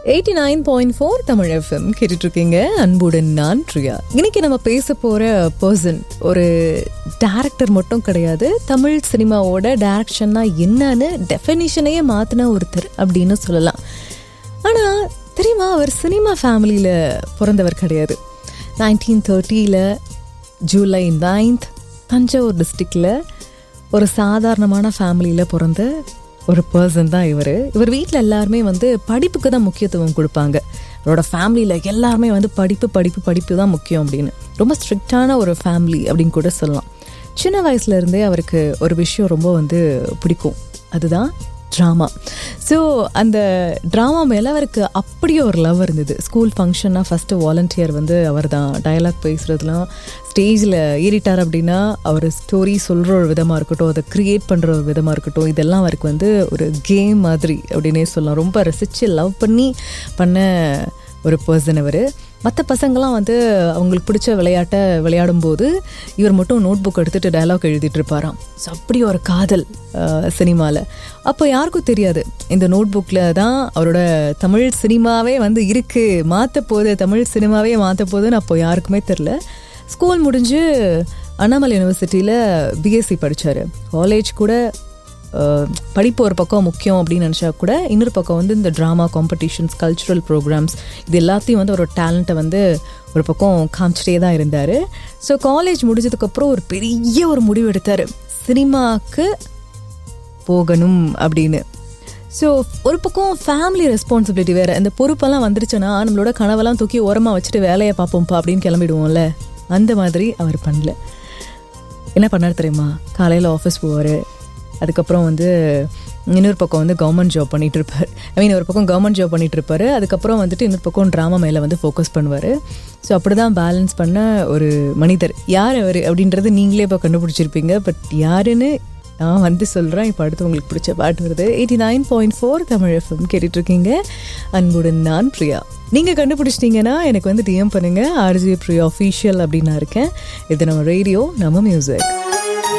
eighty nine point four Tamil FM கேட்டுட்டு இருக்கீங்க அன்புடன் நான் பிரியா இன்னைக்கு நம்ம பேச போற பர்சன் ஒரு டேரக்டர் மட்டும் கிடையாது தமிழ் சினிமாவோட டேரக்ஷன்னா என்னன்னு டெஃபினிஷனையே மாத்தின ஒருத்தர் அப்படின்னு சொல்லலாம் ஆனா தெரியுமா அவர் சினிமா ஃபேமிலியில பிறந்தவர் கிடையாது நைன்டீன் தேர்ட்டியில் ஜூலை நைன்த் தஞ்சாவூர் டிஸ்ட்ரிக்டில் ஒரு சாதாரணமான ஃபேமிலியில் பிறந்த ஒரு பர்சன் தான் இவர் இவர் வீட்டில் எல்லாருமே வந்து படிப்புக்கு தான் முக்கியத்துவம் கொடுப்பாங்க அவரோட ஃபேமிலியில் எல்லாருமே வந்து படிப்பு படிப்பு படிப்பு தான் முக்கியம் அப்படின்னு ரொம்ப ஸ்ட்ரிக்டான ஒரு ஃபேமிலி அப்படின்னு கூட சொல்லலாம் சின்ன வயசுல இருந்தே அவருக்கு ஒரு விஷயம் ரொம்ப வந்து பிடிக்கும் அதுதான் ட்ராமா ஸோ அந்த ட்ராமா மேலே அவருக்கு அப்படியே ஒரு லவ் இருந்தது ஸ்கூல் ஃபங்க்ஷனாக ஃபஸ்ட்டு வாலண்டியர் வந்து அவர் தான் டயலாக் பேசுகிறதுலாம் ஸ்டேஜில் ஏறிட்டார் அப்படின்னா அவர் ஸ்டோரி சொல்கிற ஒரு விதமாக இருக்கட்டும் அதை க்ரியேட் பண்ணுற ஒரு விதமாக இருக்கட்டும் இதெல்லாம் அவருக்கு வந்து ஒரு கேம் மாதிரி அப்படின்னே சொல்லலாம் ரொம்ப ரசித்து லவ் பண்ணி பண்ண ஒரு பர்சன் அவர் மற்ற பசங்களாம் வந்து அவங்களுக்கு பிடிச்ச விளையாட்டை விளையாடும்போது இவர் மட்டும் நோட் புக் எடுத்துகிட்டு டயலாக் எழுதிட்டு இருப்பாராம் ஸோ அப்படி ஒரு காதல் சினிமாவில் அப்போ யாருக்கும் தெரியாது இந்த நோட் புக்கில் தான் அவரோட தமிழ் சினிமாவே வந்து இருக்குது மாற்ற போகுது தமிழ் சினிமாவே மாற்ற போகுதுன்னு அப்போ யாருக்குமே தெரில ஸ்கூல் முடிஞ்சு அண்ணாமலை யூனிவர்சிட்டியில் பிஎஸ்சி படித்தார் காலேஜ் கூட படிப்பு ஒரு பக்கம் முக்கியம் அப்படின்னு நினச்சா கூட இன்னொரு பக்கம் வந்து இந்த ட்ராமா காம்படிஷன்ஸ் கல்ச்சுரல் ப்ரோக்ராம்ஸ் இது எல்லாத்தையும் வந்து ஒரு டேலண்ட்டை வந்து ஒரு பக்கம் காமிச்சிட்டே தான் இருந்தார் ஸோ காலேஜ் முடிஞ்சதுக்கப்புறம் ஒரு பெரிய ஒரு முடிவு எடுத்தார் சினிமாவுக்கு போகணும் அப்படின்னு ஸோ ஒரு பக்கம் ஃபேமிலி ரெஸ்பான்சிபிலிட்டி வேறு இந்த பொறுப்பெல்லாம் வந்துருச்சுன்னா நம்மளோட கனவெல்லாம் தூக்கி ஓரமாக வச்சுட்டு வேலையை பார்ப்போம்ப்பா அப்படின்னு கிளம்பிடுவோம்ல அந்த மாதிரி அவர் பண்ணல என்ன பண்ணார் தெரியுமா காலையில் ஆஃபீஸ் போவார் அதுக்கப்புறம் வந்து இன்னொரு பக்கம் வந்து கவர்மெண்ட் ஜாப் பண்ணிட்டு இருப்பார் ஐ மீன் ஒரு பக்கம் கவர்மெண்ட் ஜாப் பண்ணிட்டு இருப்பாரு அதுக்கப்புறம் வந்துட்டு இன்னொரு பக்கம் ட்ராமா மேலே வந்து ஃபோக்கஸ் பண்ணுவார் ஸோ அப்படி தான் பேலன்ஸ் பண்ண ஒரு மனிதர் யார் அவர் அப்படின்றது நீங்களே இப்போ கண்டுபிடிச்சிருப்பீங்க பட் யாருன்னு நான் வந்து சொல்கிறேன் இப்போ அடுத்து உங்களுக்கு பிடிச்ச பாட்டு வருது eighty nine point four Tamil FM கேட்டுட்ருக்கீங்க அன்புடன் நான் பிரியா நீங்கள் கண்டுபிடிச்சிட்டிங்கன்னா எனக்கு வந்து டிஎம் பண்ணுங்கள் ஆர்ஜி பிரியா அஃபீஷியல் அப்படின்னு நான் இருக்கேன் இது நம்ம ரேடியோ நம்ம மியூசிக்